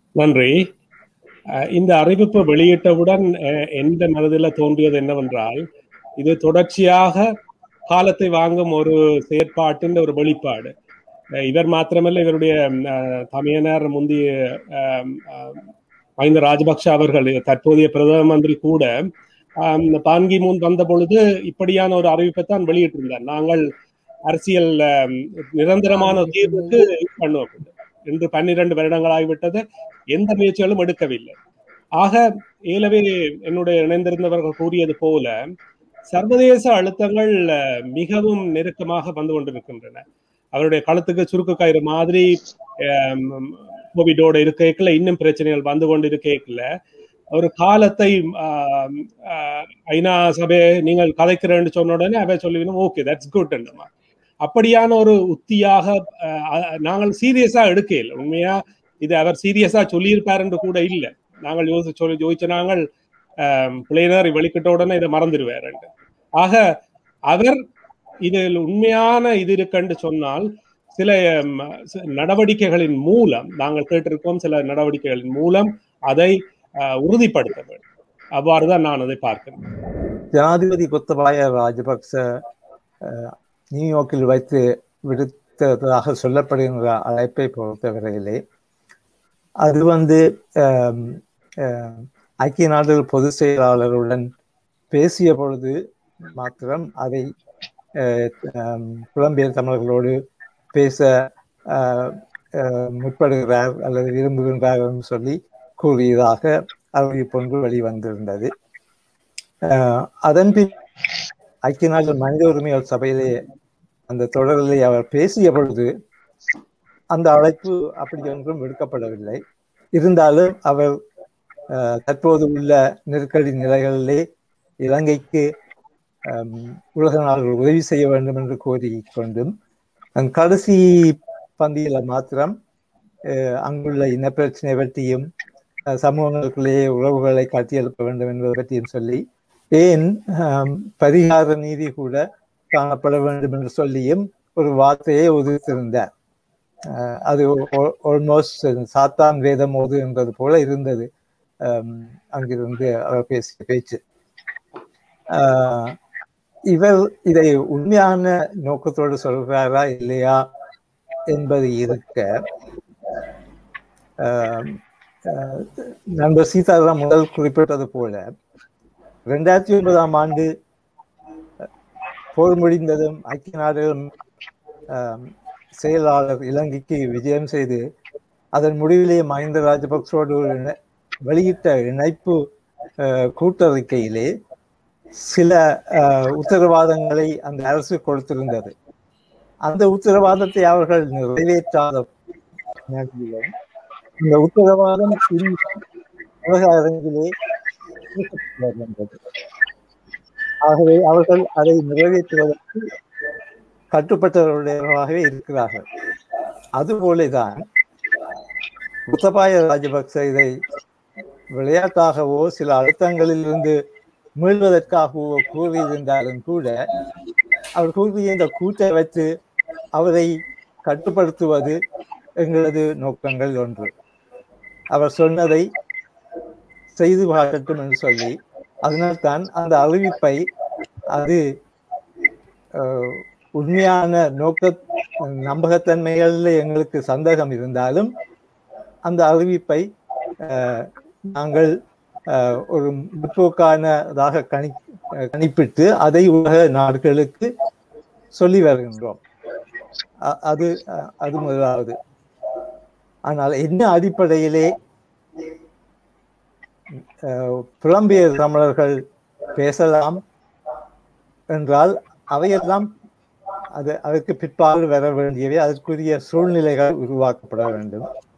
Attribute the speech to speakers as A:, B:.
A: நன்றி அஹ் இந்த அறிவிப்பு வெளியிட்டவுடன் அஹ், எந்த மனதில் தோன்றியது என்னவென்றால் இது தொடர்ச்சியாக காலத்தை வாங்கும் ஒரு செயற்பாட்டின் ஒரு வெளிப்பாடு அஹ், இவர் மாத்திரமல்ல இவருடைய அஹ், தமையனர் முந்தைய அஹ், அஹ், மஹிந்த ராஜபக்ஷ அவர்கள் தற்போதைய பிரதம மந்திரி கூட ஆஹ், இந்த பான்கி மூன் வந்த பொழுது இப்படியான ஒரு அறிவிப்பை தான் வெளியிட்டிருந்தார் நாங்கள் அரசியல் ஆஹ், நிரந்தரமான தீர்வுக்கு இது பண்ணுவோம் இன்று பன்னிரண்டு வருடங்கள் ஆகிவிட்டது எந்த முயற்சிகளும் எடுக்கவில்லை ஆக ஏலவே என்னுடைய இணைந்திருந்தவர்கள் கூறியது போல சர்வதேச அழுத்தங்கள் அஹ், மிகவும் நெருக்கமாக வந்து கொண்டிருக்கின்றன அவருடைய களத்துக்கு சுருக்கு கயிறு மாதிரி ஆம், கோவிடோட இருக்கைக்குள்ள இன்னும் பிரச்சனைகள் வந்து கொண்டு இருக்கைக்குள்ள ஒரு காலத்தை ஆம், ஆஹ், ஐநா சபை நீங்கள் கதைக்கிறேன்னு சொன்ன உடனே அவை சொல்லிக்கணும் ஓகே தட்ஸ் குட் அப்படியான ஒரு உத்தியாக ஆஹ், அஹ், நாங்கள் சீரியஸா எடுக்கல உண்மையா இது அவர் சீரியஸா சொல்லியிருப்பார் என்று கூட இல்லை நாங்கள் யோசி சொல்லி யோசிச்ச நாங்கள் பிள்ளையினர் வெளிக்கிட்ட உடனே இதை மறந்துடுவார் ஆக அவர் இதில் உண்மையான இது இருக்குன்னு சொன்னால் சில ம், சி- நடவடிக்கைகளின் மூலம் நாங்கள் கேட்டிருக்கோம் சில நடவடிக்கைகளின் மூலம் அதை ஆஹ், உறுதிப்படுத்த வேண்டும் அவ்வாறுதான் நான் அதை பார்க்கிறேன்
B: ஜனாதிபதி கொத்தபாய ராஜபக்ச அஹ், நியூயார்க்கில் வைத்து விடுத்ததாக சொல்லப்படுகின்ற அழைப்பை பொறுத்தவரையிலே அது வந்து ஆம், ஆம், ஐக்கிய நாடுகள் பொதுச் செயலாளருடன் பேசிய பொழுது மாத்திரம் அதை அஹ், ஆம், புலம்பெயர் தமிழர்களோடு பேச அஹ், அஹ், முற்படுகிறார் அல்லது விரும்புகின்றார் என்று சொல்லி கூறியதாக அறிவிப்பொன்று வெளிவந்திருந்தது அஹ், அதன் பின் ஐக்கிய நாடுகள் மனித உரிமைகள் சபையிலே அந்த தொடரிலே அவர் பேசிய பொழுது அந்த அழைப்பு அப்படி ஒன்றும் விடுக்கப்படவில்லை இருந்தாலும் அவர் அஹ், தற்போது உள்ள நெருக்கடி நிலைகளிலே இலங்கைக்கு அம், உலக நாடுகள் உதவி செய்ய வேண்டும் என்று கோரிக்கொண்டும் அந்த கடைசி பந்தியில மாத்திரம் அஹ், அங்குள்ள இனப்பிரச்சனை பற்றியும் அஹ், சமூகங்களுக்குள்ளேயே உறவுகளை கட்டியெழுப்ப வேண்டும் என்பதை பற்றியும் சொல்லி ஏன் ஆம், பரிகார நீதி கூட காணப்பட வேண்டும் என்று சொல்லியும் ஒரு வார்த்தையை உதிர்த்திருந்தார் அஹ், அது ஆல்மோஸ்ட் சாத்தான் வேதம் ஓது என்பது போல இருந்தது ஆம், அங்கிருந்து அவர் பேசிய பேச்சு ஆஹ், இவர் இதை உண்மையான நோக்கத்தோடு சொல்கிறாரா இல்லையா என்பது இருக்க ஆம், ஆஹ், நண்பர் சீதாராம் முதல் குறிப்பிட்டது போல ரெண்டாயிரத்தி ஒன்பதாம் ஆண்டு போர் முடிந்ததும் ஐக்கிய நாடுகள் ஆம், செயலாளர் இலங்கைக்கு விஜயம் செய்து அதன் முடிவிலே மஹிந்த ராஜபக்சோடு ஒரு இணை- வெளியிட்ட இணைப்பு ஆஹ், கூட்டறிக்கையிலே சில ஆஹ், உத்தரவாதங்களை அந்த அரசு கொடுத்திருந்தது அந்த உத்தரவாதத்தை அவர்கள் நிறைவேற்றாத நேரத்திலும் இந்த உத்தரவாதம் இன்னும் உலக அரங்கிலே பேசப்பட்டு வருகின்றது. ஆகவே அவர்கள் அதை நிறைவேற்றுவதற்கு கட்டுப்பட்டவர்களாகவே இருக்கிறார்கள் அதுபோலதான் முத்தபாய ராஜபக்ச இதை விளையாட்டாகவோ சில அழுத்தங்களில் இருந்து மீள்வதற்காகவோ கூறியிருந்தாலும் கூட அவர் கூறிய இந்த கூட்டை வைத்து அவரை கட்டுப்படுத்துவது எங்களது நோக்கங்கள் ஒன்று அவர் சொன்னதை செய்து பார்க்கட்டும் என்று சொல்லி அதனால்தான் அந்த அறிவிப்பை அது அஹ், உண்மையான நோக்க நம்பகத்தன்மைகளில் எங்களுக்கு சந்தேகம் இருந்தாலும் அந்த அறிவிப்பை அஹ், நாங்கள் அஹ், ஒரு முற்போக்கானதாக கணி அஹ், கணிப்பிட்டு அதை உலக நாடுகளுக்கு சொல்லி வருகின்றோம் அ- அது அஹ், அது முதலாவது ஆனால் என்ன அடிப்படையிலே அஹ், புலம்பெயர் தமிழர்கள் பேசலாம் என்றால் அவையெல்லாம் அது அதற்கு பிற்பாடு வர வேண்டியவை அதற்குரிய சூழ்நிலைகள் உருவாக்கப்பட வேண்டும்